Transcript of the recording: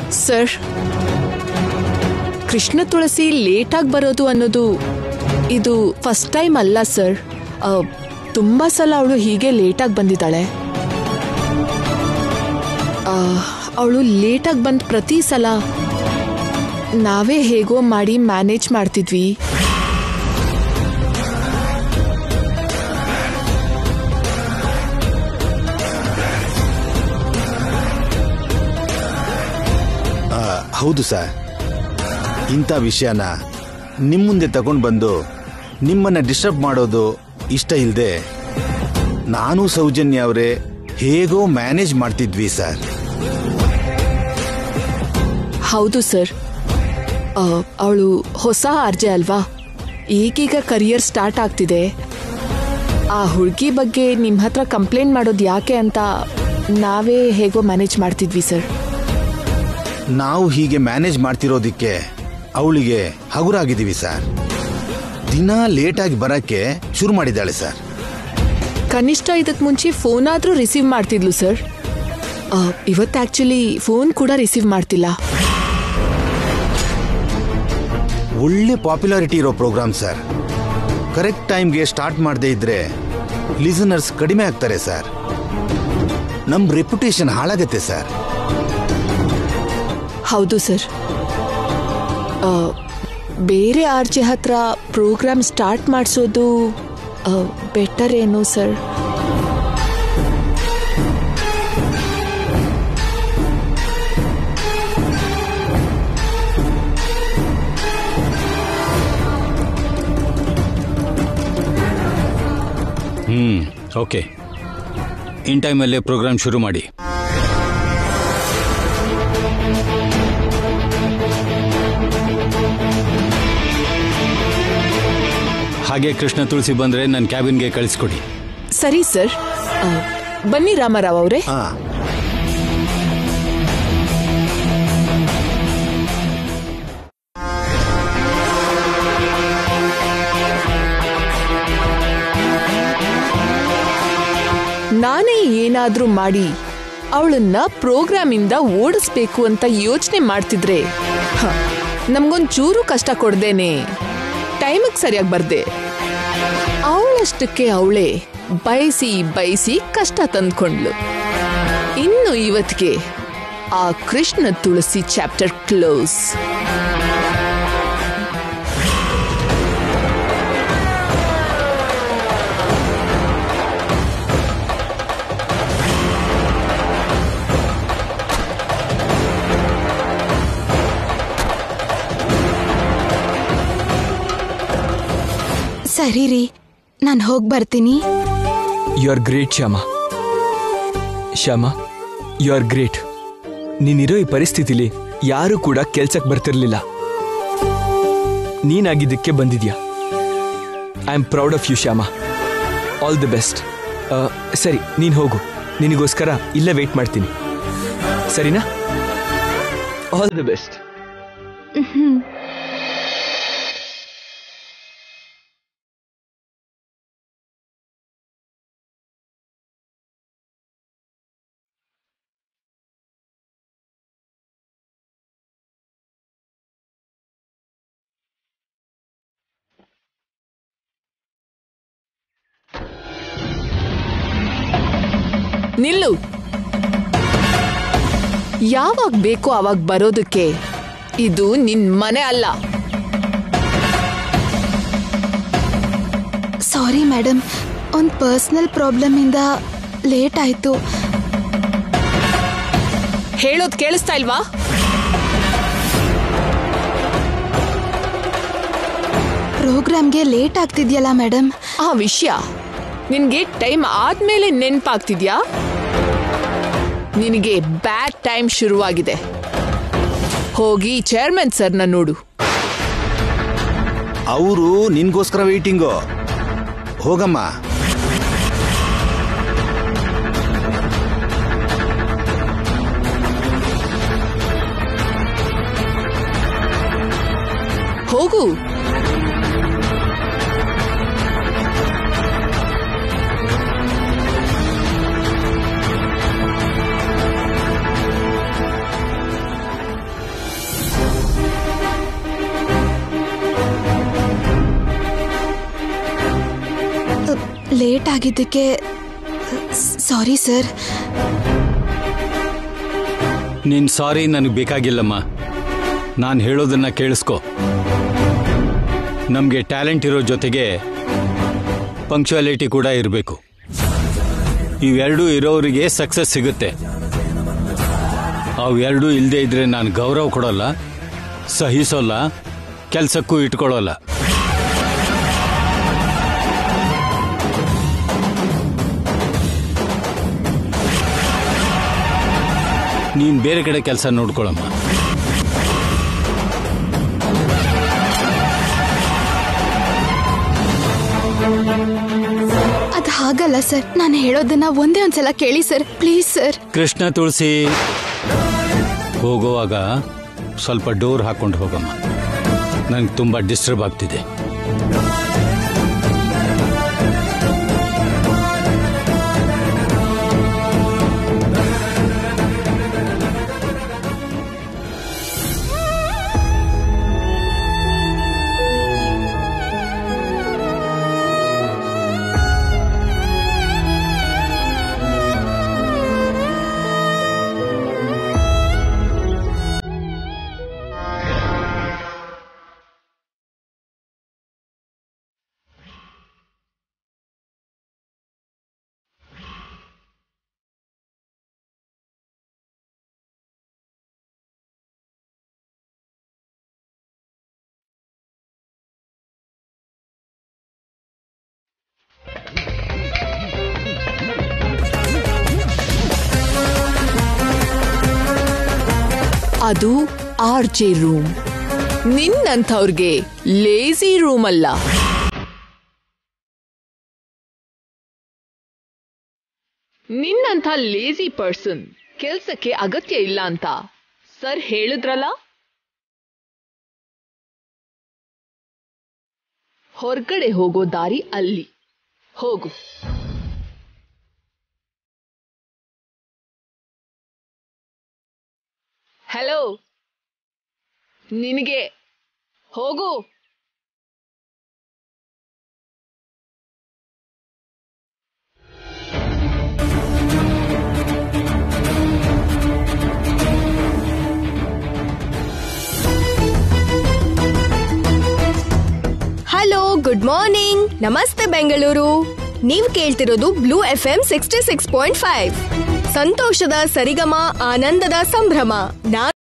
sir Krishna ತುಳಸಿ ಲೇಟಾಗಿ ಬರೋದು ಅನ್ನೋದು ಇದು ಫಸ್ಟ್ ಟೈಮ್ ಅಲ್ಲ ಸರ್ ಆ, ತುಂಬಾ ಸಲ ಅವಳು ಹೀಗೆ ಲೇಟಾಗಿ ಬಂದಿದ್ದಾಳೆ ಅವಳು ಲೇಟಾಗಿ ಬಂದ ಪ್ರತಿ ಸಲ ನಾವೇ ಹೇಗೋ ಮಾಡಿ ಮ್ಯಾನೇಜ್ ಮಾಡ್ತಿದ್ವಿ ಆ, ಹೌದು ಸರ್ ಇಂಥ ವಿಷಯನ ನಿಮ್ಮ ಮುಂದೆ ತಗೊಂಡು ಬಂದು ನಿಮ್ಮನ್ನ ಡಿಸ್ಟರ್ಬ್ ಮಾಡೋದು ಇಷ್ಟ ಇಲ್ಲದೆ ನಾನು ಸೌಜನ್ಯ ಅವರೇ ಹೇಗೋ ಮ್ಯಾನೇಜ್ ಮಾಡ್ತಿದ್ವಿ ಸರ್ ಹೌದು ಸರ್ ಅವಳು ಹೊಸ ಆರ್ಜೆ ಅಲ್ವಾ ಈಗೀಗ ಕರಿಯರ್ ಸ್ಟಾರ್ಟ್ ಆಗ್ತಿದೆ ಆ ಹುಡುಗಿ ಬಗ್ಗೆ ನಿಮ್ಮ ಹತ್ರ ಕಂಪ್ಲೇಂಟ್ ಮಾಡೋದು ಯಾಕೆ ಅಂತ ನಾವೇ ಹೇಗೋ ಮ್ಯಾನೇಜ್ ಮಾಡ್ತಿದ್ವಿ ಸರ್ ನಾವು ಹೀಗೆ ಮ್ಯಾನೇಜ್ ಮಾಡ್ತಿರೋದಿಕ್ಕೆ ಅವಳಿಗೆ ಹಗುರಾಗಿದ್ದೀವಿ ಸರ್ ದಿನ ಲೇಟಾಗಿ ಬರಕ್ಕೆ ಶುರು ಮಾಡಿದ್ದಾಳೆ ಸರ್ ಕನಿಷ್ಠ ಇದಕ್ಕೆ ಮುಂಚೆ ಫೋನ್ ಆದರೂ ರಿಸೀವ್ ಮಾಡ್ತಿದ್ಲು ಸರ್ ಇವತ್ತು ಆ್ಯಕ್ಚುಲಿ ಫೋನ್ ಕೂಡ ರಿಸೀವ್ ಮಾಡ್ತಿಲ್ಲ ಒಳ್ಳೆ ಪಾಪ್ಯುಲಾರಿಟಿ ಇರೋ ಪ್ರೋಗ್ರಾಮ್ ಸರ್ ಕರೆಕ್ಟ್ ಟೈಮ್ಗೆ ಸ್ಟಾರ್ಟ್ ಮಾಡದೇ ಇದ್ರೆ ಲಿಸನರ್ಸ್ ಕಡಿಮೆ ಆಗ್ತಾರೆ ಸರ್ ನಮ್ಮ ರೆಪ್ಯುಟೇಷನ್ ಹಾಳಾಗತ್ತೆ ಸರ್ ಹೌದು ಸರ್ ಆ, ಬೇರೆ ಆರ್ಜೆ ಹತ್ರ ಪ್ರೋಗ್ರಾಮ್ ಸ್ಟಾರ್ಟ್ ಮಾಡಿಸೋದು ಬೆಟರ್ ಏನು ಸರ್ ಹ್ಮ್ ಓಕೆ ಇನ್ ಟೈಮಲ್ಲೇ ಪ್ರೋಗ್ರಾಮ್ ಶುರು ಮಾಡಿ ಹಾಗೆ ಕೃಷ್ಣ ತುಳಸಿ ಬಂದ್ರೆ ನನ್ನ ಕ್ಯಾಬಿನ್ಗೆ ಕಳಿಸ್ಕೊಡಿ ಸರಿ ಸರ್ ಆ, ಬನ್ನಿ ರಾಮರಾವ್ ಅವರೇ ಹಾ ನಾನೇ ಏನಾದ್ರೂ ಮಾಡಿ ಅವಳನ್ನ ಪ್ರೋಗ್ರಾಮಿಂದ ಓಡಿಸ್ಬೇಕು ಅಂತ ಯೋಚನೆ ಮಾಡ್ತಿದ್ರೆ ಹ, ನಮ್ಗೊಂದ್ ಚೂರು ಕಷ್ಟ ಕೊಡ್ದೇನೆ ಟೈಮಿಗೆ ಸರಿಯಾಗಿ ಬರ್ದೆ ಅವಳಷ್ಟಕ್ಕೆ ಅವಳೇ ಬಯಸಿ ಬಯಸಿ ಕಷ್ಟ ತಂದ್ಕೊಂಡ್ಲು ಇನ್ನು ಇವತ್ತಿಗೆ ಆ ಕೃಷ್ಣ ತುಳಸಿ ಚಾಪ್ಟರ್ ಕ್ಲೋಸ್ ಸರಿ ರೀ ನಾನು ಹೋಗಿ ಬರ್ತೀನಿ you are great Shyama Shyama you are great ನೀನಿರೋ ಈ ಪರಿಸ್ಥಿತಿಲಿ ಯಾರು ಕೂಡ ಕೆಲ್ಸಕ್ಕೆ ಬರ್ತಿರ್ಲಿಲ್ಲ ನೀನಾಗಿದ್ದಕ್ಕೆ ಬಂದಿದ್ಯಾ I am proud of you Shyama all the best ಸರಿ ನೀನು ಹೋಗು ನಿನಗೋಸ್ಕರ ಇಲ್ಲೇ ವೇಟ್ ಮಾಡ್ತೀನಿ ಸರಿನಾ ಆಲ್ ದಿ ಬೆಸ್ಟ್ ನಿಲ್ಲು ಯಾವಾಗ ಬೇಕೋ ಅವಾಗ ಬರೋದಕ್ಕೆ ಇದು ನಿನ್ ಮನೆ ಅಲ್ಲ ಸಾರಿ ಮೇಡಮ್ ಒಂದು ಪರ್ಸ್ನಲ್ ಪ್ರಾಬ್ಲಮಿಂದ ಲೇಟ್ ಆಯಿತು ಹೇಳೋದ್ ಕೇಳಿಸ್ತಾ ಇಲ್ವಾ ಪ್ರೋಗ್ರಾಮ್ಗೆ ಲೇಟ್ ಆಗ್ತಿದ್ಯಲ್ಲ ಮೇಡಮ್ ಆ ವಿಷಯ ನಿನ್ಗೆ ಟೈಮ್ ಆದ್ಮೇಲೆ ನೆನ್ಪಾಗ್ತಿದ್ಯಾ ನಿನಗೆ ಬ್ಯಾಡ್ ಟೈಮ್ ಶುರುವಾಗಿದೆ ಹೋಗಿ ಚೇರ್ಮನ್ ಸರ್ನ ನೋಡು ಅವರು ನಿನ್ಗೋಸ್ಕರ ವೇಟಿಂಗು ಹೋಗಮ್ಮ ಹೋಗು ಲೇಟ್ ಆಗಿದ್ದಕ್ಕೆ ಸಾರಿ ಸರ್ ನಿನ್ ಸಾರಿ ನನಗೆ ಬೇಕಾಗಿಲ್ಲಮ್ಮ ನಾನು ಹೇಳೋದನ್ನ ಕೇಳಿಸ್ಕೊ ನಮಗೆ ಟ್ಯಾಲೆಂಟ್ ಇರೋ ಜೊತೆಗೆ ಪಂಕ್ಚುಯಾಲಿಟಿ ಕೂಡ ಇರಬೇಕು ಇವೆರಡೂ ಇರೋರಿಗೆ ಸಕ್ಸಸ್ ಸಿಗುತ್ತೆ ಅವೆರಡೂ ಇಲ್ಲದೆ ಇದ್ರೆ ನಾನು ಗೌರವ ಕೊಡೋಲ್ಲ ಸಹಿಸೋಲ್ಲ ಕೆಲಸಕ್ಕೂ ಇಟ್ಕೊಳ್ಳೋಲ್ಲ ನೀನು ಬೇರೆ ಕಡೆ ಕೆಲಸ ನೋಡ್ಕೊಳಮ್ಮ ಅದು ಹಾಗಲ್ಲ ಸರ್ ನಾನು ಹೇಳೋದನ್ನ ಒಂದೇ ಒಂದ್ಸಲ ಕೇಳಿ sir please sir Krishna Tulasi ಹೋಗುವಾಗ ಸ್ವಲ್ಪ ಡೋರ್ ಹಾಕೊಂಡು ಹೋಗಮ್ಮ ನನಗೆ ತುಂಬ ಡಿಸ್ಟರ್ಬ್ ಆಗ್ತಿದೆ ಅದು ಆರ್ ಜೆ ರೂಮ್ ನಿನ್ನಂಥವ್ರಿಗೆ ಲೇಜಿ ರೂಮ್ ಅಲ್ಲ ನಿನ್ನಂಥ ಲೇಜಿ ಪರ್ಸನ್ ಕೆಲ್ಸಕ್ಕೆ ಅಗತ್ಯ ಇಲ್ಲ ಅಂತ ಸರ್ ಹೇಳಿದ್ರಲ್ಲ ಹೊರಗಡೆ ಹೋಗೋ ದಾರಿ ಅಲ್ಲಿ ಹೋಗು ಹಲೋ ನಿನಗೆ ಹೋಗು ಹಲೋ ಗುಡ್ ಮಾರ್ನಿಂಗ್ ನಮಸ್ತೆ ಬೆಂಗಳೂರು ನೀವು ಕೇಳ್ತಿರೋದು blue F M sixty six point five ಸಂತೋಷದ ಸರಿಗಮ ಆನಂದದ ಸಂಭ್ರಮ ನಾನು